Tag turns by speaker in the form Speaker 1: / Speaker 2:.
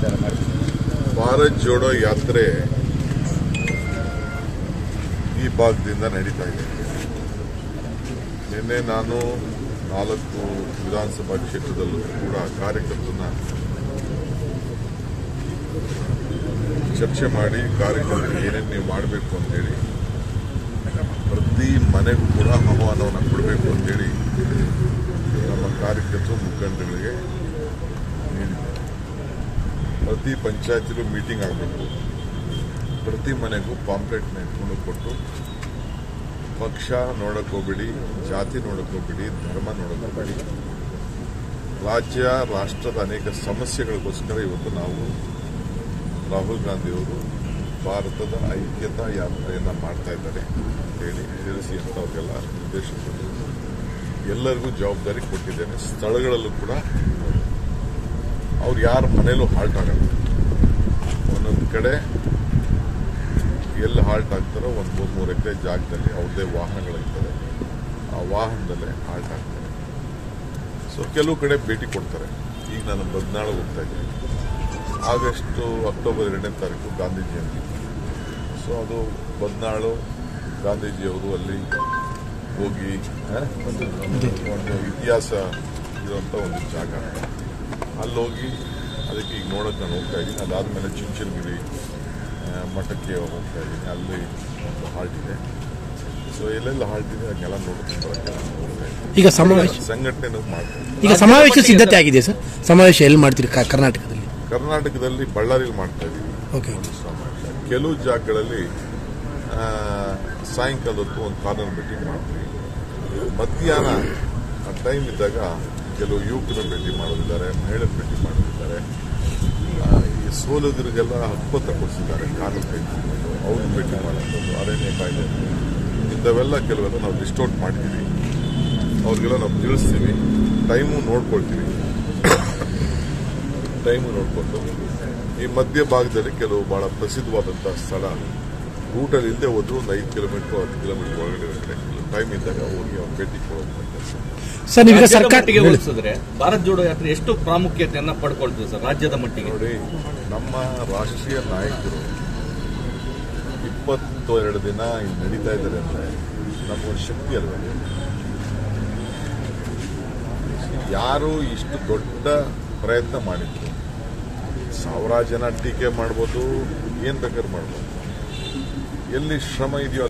Speaker 1: ನಿರ್ಧಾರ ಮಾಡ್ತೀವಿ
Speaker 2: ಭಾರತ್ ಜೋಡೋ ಯಾತ್ರೆ ಈ ಭಾಗದಿಂದ ನಡೀತಾ ಇದೆ ನಿನ್ನೆ ನಾನು ನಾಲ್ಕು ವಿಧಾನಸಭಾ ಕ್ಷೇತ್ರದಲ್ಲೂ ಕೂಡ ಕಾರ್ಯಕರ್ತರನ್ನ ಚರ್ಚೆ ಮಾಡಿ ಕಾರ್ಯಕರ್ತರಿಗೆ ಏನೇನು ನೀವು ಮಾಡಬೇಕು ಅಂತೇಳಿ ಪ್ರತಿ ಮನೆಗೂ ಕೂಡ ಆಹ್ವಾನವನ್ನು ಕೊಡಬೇಕು ಅಂತೇಳಿ ನಮ್ಮ ಕಾರ್ಯಕರ್ತರು ಮುಖಂಡಗಳಿಗೆ ನೀಡಿದ್ದಾರೆ ಪ್ರತಿ ಪಂಚಾಯತಿಲೂ ಮೀಟಿಂಗ್ ಆಗಬೇಕು ಪ್ರತಿ ಮನೆಗೂ ಪಾಂಪ್ಲೆಟ್ನ ಎತ್ಕೊಂಡು ಕೊಟ್ಟು ಪಕ್ಷ ನೋಡಕ್ ಹೋಗ್ಬೇಡಿ ಜಾತಿ ನೋಡಕ್ ಹೋಗ್ಬೇಡಿ ಧರ್ಮ ನೋಡಕ್ ಹೋಗ್ಬೇಡಿ ರಾಜ್ಯ ರಾಷ್ಟ್ರದ ಅನೇಕ ಸಮಸ್ಯೆಗಳಿಗೋಸ್ಕರ ಇವತ್ತು ನಾವು ರಾಹುಲ್ ಗಾಂಧಿಯವರು ಭಾರತದ ಐಕ್ಯತಾ ಯಾತ್ರೆಯನ್ನ ಮಾಡ್ತಾ ಇದ್ದಾರೆ ಹೇಳಿ ತಿಳಿಸಿ ಅಂತ ಅವ್ರಿಗೆಲ್ಲ ನಿರ್ದೇಶ ಕೊಟ್ಟು ಎಲ್ಲರಿಗೂ ಜವಾಬ್ದಾರಿ ಕೊಟ್ಟಿದ್ದೇನೆ ಸ್ಥಳಗಳಲ್ಲೂ ಕೂಡ ಅವ್ರು ಯಾರ ಮನೇಲೂ ಹಾಲ್ಟ್ ಆಗಲ್ಲ ಒಂದೊಂದು ಕಡೆ ಎಲ್ಲಿ ಹಾಲ್ಟ್ ಆಗ್ತಾರೋ ಒಂದು ಮೂರು ಮೂರು ಎಕರೆ ಜಾಗದಲ್ಲಿ ಅವ್ರದ್ದೇ ವಾಹನಗಳಿರ್ತದೆ ಆ ವಾಹನದಲ್ಲೇ ಹಾಲ್ಟ್ ಆಗ್ತಾರೆ ಸೊ ಕೆಲವು ಕಡೆ ಭೇಟಿ ಕೊಡ್ತಾರೆ ಈಗ ನಾನು ಬದ್ನಾಳು ಹೋಗ್ತಾ ಇದ್ದೀನಿ ಆಗಸ್ಟ್ ಅಕ್ಟೋಬರ್ ಎರಡನೇ ತಾರೀಕು ಗಾಂಧಿ ಜಯಂತಿ ಸೊ ಅದು ಬದ್ನಾಳು ಗಾಂಧೀಜಿಯವರು ಅಲ್ಲಿ ಹೋಗಿ ಆ, ಒಂದು ಒಂದು ಇತಿಹಾಸ ಇರುವಂಥ ಒಂದು ಜಾಗ ಅಲ್ಲಿ ಹೋಗಿ ಅದಕ್ಕೆ ಈಗ ನೋಡೋಕೆ ನಾನು ಹೋಗ್ತಾ ಇದ್ದೀನಿ ಅದಾದಮೇಲೆ ಚುಂಚನಗಿರಿ ಆ, ಮಠಕ್ಕೆ ಹೋಗ್ತಾ ಇದ್ದೀನಿ ಅಲ್ಲಿ ಒಂದು ಹಾಲ್ಟ್ ಇದೆ ಸೊ ಎಲ್ಲೆಲ್ಲ ಹಾಲ್ಟ್ ಇದೆ ಅದನ್ನೆಲ್ಲ ನೋಡ್ಕೊಂಡು ಬರೋಕ್ಕೆ ನಾನು ಹೋಗ್ತಾ ಇದ್ದೀನಿ
Speaker 3: ಈಗ ಸಮಾವೇಶ
Speaker 2: ಸಂಘಟನೆ ಮಾಡ್ತೀನಿ
Speaker 3: ಈಗ ಸಮಾವೇಶ ಸಿದ್ಧತೆ ಆಗಿದೆ ಸರ್ ಸಮಾವೇಶ ಎಲ್ಲಿ ಮಾಡ್ತೀರಿ ಕ- ಕರ್ನಾಟಕದಲ್ಲಿ
Speaker 2: ಕರ್ನಾಟಕದಲ್ಲಿ ಬಳ್ಳಾರಿಲಿ ಮಾಡ್ತಾ ಇದ್ದೀವಿ
Speaker 3: ಓಕೆ
Speaker 2: ಒಂದು ಸಮಾವೇಶ ಕೆಲವು ಜಾಗಗಳಲ್ಲಿ ಆ, ಸಾಯಂಕಾಲ ಹೊತ್ತು ಒಂದು ಕಾರ್ನರ್ ಮೀಟಿಂಗ್ ಮಾಡ್ತೀವಿ ಮಧ್ಯಾಹ್ನ ಟೈಮ್ ಇದ್ದಾಗ ಕೆಲವು ಯುವಕರ ಭೇಟಿ ಮಾಡೋದಿದ್ದಾರೆ ಮಹಿಳೆಯರ ಭೇಟಿ ಮಾಡೋದಿದ್ದಾರೆ ಆ, ಈ ಸೋಲಗರಿಗೆಲ್ಲ ಹಕ್ಕುಪತ್ರ ಕೊಡಿಸಿದ್ದಾರೆ ಕಾನೂನು ಕೈ ಅವ್ರನ್ನ ಭೇಟಿ ಮಾಡುವಂಥದ್ದು ಅರಣ್ಯ ಕಾಯ್ದೆ ಇಂಥವೆಲ್ಲ ಕೆಲವೆಲ್ಲ ನಾವು ಲಿಸ್ಟ್ ಔಟ್ ಮಾಡಿದ್ದೀವಿ ಅವ್ರಿಗೆಲ್ಲ ನಾವು ತಿಳಿಸ್ತೀವಿ ಟೈಮು ನೋಡ್ಕೊಳ್ತೀವಿ ಟೈಮು ನೋಡ್ಕೊಂಡು ಈ ಮಧ್ಯ ಭಾಗದಲ್ಲಿ ಕೆಲವು ಬಹಳ ಪ್ರಸಿದ್ಧವಾದಂತಹ ಸ್ಥಳ ರೂಟಲ್ಲಿ ಇಲ್ಲದೆ ಹೋದ್ರು ಒಂದು ಐದು ಕಿಲೋಮೀಟರ್ ಹತ್ತು ಕಿಲೋಮೀಟರ್ ಒಳಗಡೆ ಇರುತ್ತೆ ಟೈಮ್ ಇದ್ದಾಗ ಹೋಗಿ ಅವ್ರ ಭೇಟಿ ಕೊಡೋದು
Speaker 3: ಸರ್ ನೀವೀಗ
Speaker 1: ರಾಜ್ಯದ
Speaker 3: ಸರ್ಕಾರ
Speaker 1: ಮಟ್ಟಿಗೆ ಹೋಲಿಸಿದ್ರೆ ಭಾರತ್ ಜೋಡೋ ಯಾತ್ರೆ ಎಷ್ಟು ಪ್ರಾಮುಖ್ಯತೆಯನ್ನ ಪಡ್ಕೊಳ್ತದೆ ಸರ್ ರಾಜ್ಯದ ಮಟ್ಟಿಗೆ
Speaker 2: ನೋಡಿ ನಮ್ಮ ರಾಷ್ಟ್ರೀಯ ನಾಯಕರು ಇಪ್ಪತ್ತು ಎರಡು ದಿನ ಇಲ್ಲಿ ನಡೀತಾ ಇದ್ದಾರೆ ಅಂದ್ರೆ ನಮಗೊಂದು ಶಕ್ತಿ ಅಲ್ವ ಯಾರು ಇಷ್ಟು ದೊಡ್ಡ ಪ್ರಯತ್ನ ಮಾಡಿದ್ರು ಸಾವಿರಾರು ಜನ ಟೀಕೆ ಮಾಡ್ಬೋದು ಏನ್ ಬೇಕಾದ್ರೂ ಮಾಡ್ಬೋದು ಎಲ್ಲಿ ಶ್ರಮ ಇದೆಯೋ